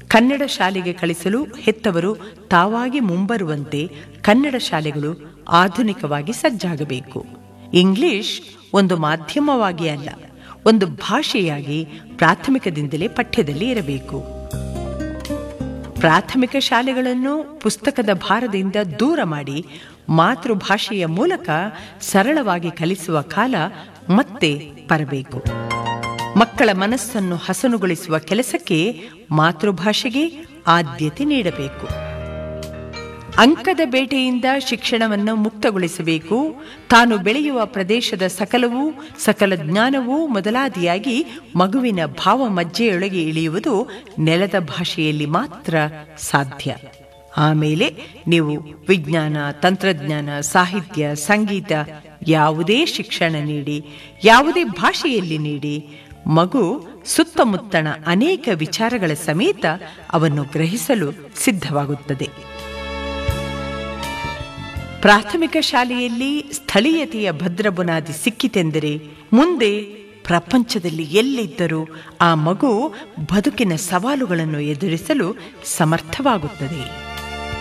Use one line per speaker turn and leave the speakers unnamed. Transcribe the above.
ಕನ್ನಡ ಶಾಲೆಗೆ ಕಳಿಸಲು ಹೆತ್ತವರು ತಾವಾಗಿ ಮುಂಬರುವಂತೆ ಕನ್ನಡ ಶಾಲೆಗಳು ಆಧುನಿಕವಾಗಿ ಸಜ್ಜಾಗಬೇಕು ಇಂಗ್ಲಿಷ್ ಒಂದು ಮಾಧ್ಯಮವಾಗಿ ಅಲ್ಲ ಒಂದು ಭಾಷೆಯಾಗಿ ಪ್ರಾಥಮಿಕದಿಂದಲೇ ಪಠ್ಯದಲ್ಲಿ ಇರಬೇಕು ಪ್ರಾಥಮಿಕ ಶಾಲೆಗಳನ್ನು ಪುಸ್ತಕದ ಭಾರದಿಂದ ದೂರ ಮಾಡಿ ಮಾತೃಭಾಷೆಯ ಮೂಲಕ ಸರಳವಾಗಿ ಕಲಿಸುವ ಕಾಲ ಮತ್ತೆ ಬರಬೇಕು ಮಕ್ಕಳ ಮನಸ್ಸನ್ನು ಹಸನುಗೊಳಿಸುವ ಕೆಲಸಕ್ಕೆ ಮಾತೃಭಾಷೆಗೆ ಆದ್ಯತೆ ನೀಡಬೇಕು ಅಂಕದ ಬೇಟೆಯಿಂದ ಶಿಕ್ಷಣವನ್ನು ಮುಕ್ತಗೊಳಿಸಬೇಕು ತಾನು ಬೆಳೆಯುವ ಪ್ರದೇಶದ ಸಕಲವೂ ಸಕಲ ಜ್ಞಾನವೂ ಮೊದಲಾದಿಯಾಗಿ ಮಗುವಿನ ಭಾವ ಮಜ್ಜೆಯೊಳಗೆ ಇಳಿಯುವುದು ನೆಲದ ಭಾಷೆಯಲ್ಲಿ ಮಾತ್ರ ಸಾಧ್ಯ ಆಮೇಲೆ ನೀವು ವಿಜ್ಞಾನ ತಂತ್ರಜ್ಞಾನ ಸಾಹಿತ್ಯ ಸಂಗೀತ ಯಾವುದೇ ಶಿಕ್ಷಣ ನೀಡಿ ಯಾವುದೇ ಭಾಷೆಯಲ್ಲಿ ನೀಡಿ ಮಗು ಸುತ್ತಮುತ್ತಣ ಅನೇಕ ವಿಚಾರಗಳ ಸಮೇತ ಅವನ್ನು ಗ್ರಹಿಸಲು ಸಿದ್ಧವಾಗುತ್ತದೆ ಪ್ರಾಥಮಿಕ ಶಾಲೆಯಲ್ಲಿ ಸ್ಥಳೀಯತೆಯ ಭದ್ರ ಬುನಾದಿ ಸಿಕ್ಕಿತೆಂದರೆ ಮುಂದೆ ಪ್ರಪಂಚದಲ್ಲಿ ಎಲ್ಲಿದ್ದರೂ ಆ ಮಗು ಬದುಕಿನ ಸವಾಲುಗಳನ್ನು ಎದುರಿಸಲು ಸಮರ್ಥವಾಗುತ್ತದೆ